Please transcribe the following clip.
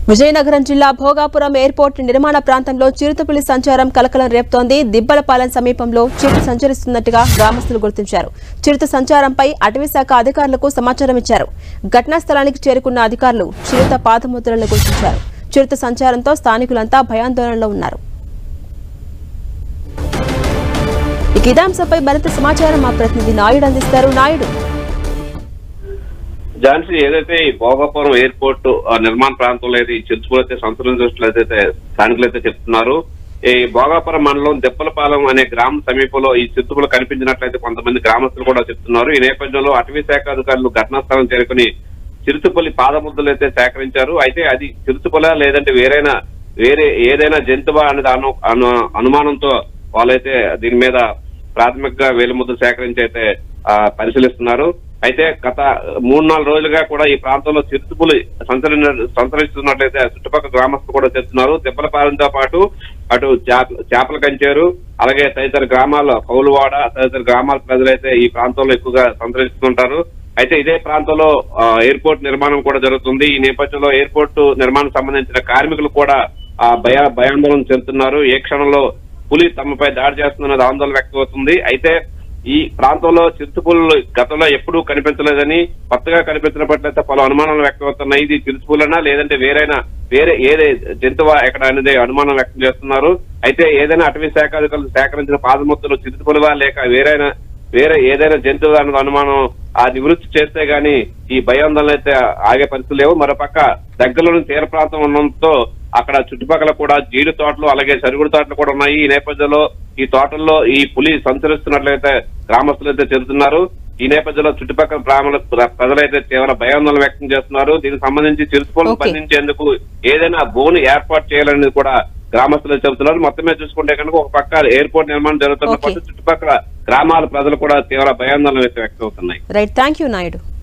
విజయనగరం జిల్లా భోగాపురం ఎయిర్పోర్ట్ నిర్మాణ ప్రాంతంలో చిరుతపులి సంచారం కలకలం రేపుతోంది దిబ్బలపాలెం సమీపంలో చిరుత సంచరిస్తున్నట్టుగా గ్రామస్తులు గుర్తించారు చిరుత సంచారంపై అటవీశాఖ అధికారులకు సమాచారం ఇచ్చారు ఘటనా స్థలానికి చేరుకున్న అధికారులు చిరుత పాదముద్రలను గుర్తించారు చిరుత సంచారంతో స్థానికులంతా భయాందోళనలో ఉన్నారు ఇక ఇదే అంశంపై మరింత సమాచారం మా ప్రతినిధి నాయుడు అందిస్తారు నాయుడు ఝాన్సీ ఏదైతే ఈ భోగాపురం ఎయిర్పోర్ట్ ఆ నిర్మాణ ప్రాంతంలో అయితే ఈ చర్చలు అయితే సంతరించినట్లు అయితే స్థానికులు అయితే చెప్తున్నారు ఈ భోగాపురం మండలం దెప్పలపాలెం అనే గ్రామం సమీపంలో ఈ చిరుతపులు కనిపించినట్లయితే కొంతమంది గ్రామస్తులు కూడా చెప్తున్నారు ఈ నేపథ్యంలో అటవీ శాఖ అధికారులు ఘటనా స్థలం చేరుకుని చిరుతపులి పాదముద్రలు అయితే సేకరించారు అయితే అది చిరుతపుల లేదంటే వేరైనా వేరే ఏదైనా జంతువా అనేది అను అను- అనుమానంతో వాళ్ళైతే దీని మీద ప్రాథమికంగా వేలిముద్ర సేకరించి అయితే ఆ, పరిశీలిస్తున్నారు అయితే గత మూడు నాలుగు రోజులుగా కూడా ఈ ప్రాంతంలో చిరుతుపులు సంచరి సంచరిస్తున్నట్లయితే చుట్టుపక్కల గ్రామస్తులు కూడా చెప్తున్నారు తిప్పలపాలెంతో పాటు అటు చేప- చేపల కంచేరు అలాగే తదితర గ్రామాల కౌలువాడ తదితర గ్రామాల ప్రజలైతే ఈ ప్రాంతంలో ఎక్కువగా సంచరిస్తుంటారు అయితే ఇదే ప్రాంతంలో ఆ, ఎయిర్పోర్ట్ నిర్మాణం కూడా జరుగుతుంది ఈ నేపథ్యంలో ఎయిర్పోర్ట్ నిర్మాణం సంబంధించిన కార్మికులు కూడా ఆ భయ భయాందోళన చెందుతున్నారు ఏ క్షణంలో పులి తమపై దాడి చేస్తుందన్నది ఆందోళన వ్యక్తమవుతుంది అయితే ఈ ప్రాంతంలో చిరుతపులు గతంలో ఎప్పుడూ కనిపించలేదని కొత్తగా కనిపించినట్లయితే పలు అనుమానాలు వ్యక్తమవుతున్నాయి ఇది చిరుతపులనా లేదంటే వేరైనా వేరే ఏదే జంతువా ఎక్కడ అనేది అనుమానం వ్యక్తం చేస్తున్నారు అయితే ఏదైనా అటవీ శాఖ అధికారులు సేకరించిన పాదముద్రలు చిరుతపులువా లేక వేరైనా వేరే ఏదైనా జంతువు అన్నది అనుమానం ఆ నివృత్తి చేస్తే గాని ఈ భయాందోళన అయితే ఆగే పరిస్థితులు లేవు మరోపక్క దగ్గరలోని తీర ప్రాంతం ఉండడంతో అక్కడ చుట్టుపక్కల కూడా జీడి తోటలు అలాగే సరుగుడు తోటలు కూడా ఉన్నాయి ఈ నేపథ్యంలో ఈ తోటల్లో ఈ పులి సంచరిస్తున్నట్లయితే గ్రామస్తులు అయితే చెబుతున్నారు ఈ నేపథ్యంలో చుట్టుపక్కల గ్రామాల ప్ర- ప్రజలైతే తీవ్ర భయాందోళన వ్యక్తం చేస్తున్నారు దీనికి సంబంధించి చిరుతపులను Okay. బంధించేందుకు ఏదైనా బోను ఏర్పాటు చేయాలనేది కూడా గ్రామస్తులు చెబుతున్నారు మొత్తం మీద చూసుకుంటే కనుక ఒక పక్క ఎయిర్పోర్ట్ నిర్మాణం జరుగుతున్న Okay. పట్ల చుట్టుపక్కల గ్రామాల ప్రజలు కూడా తీవ్ర భయాందోళన వ్యక్తం అవుతున్నాయి రైట్ థ్యాంక్ యూ నాయుడు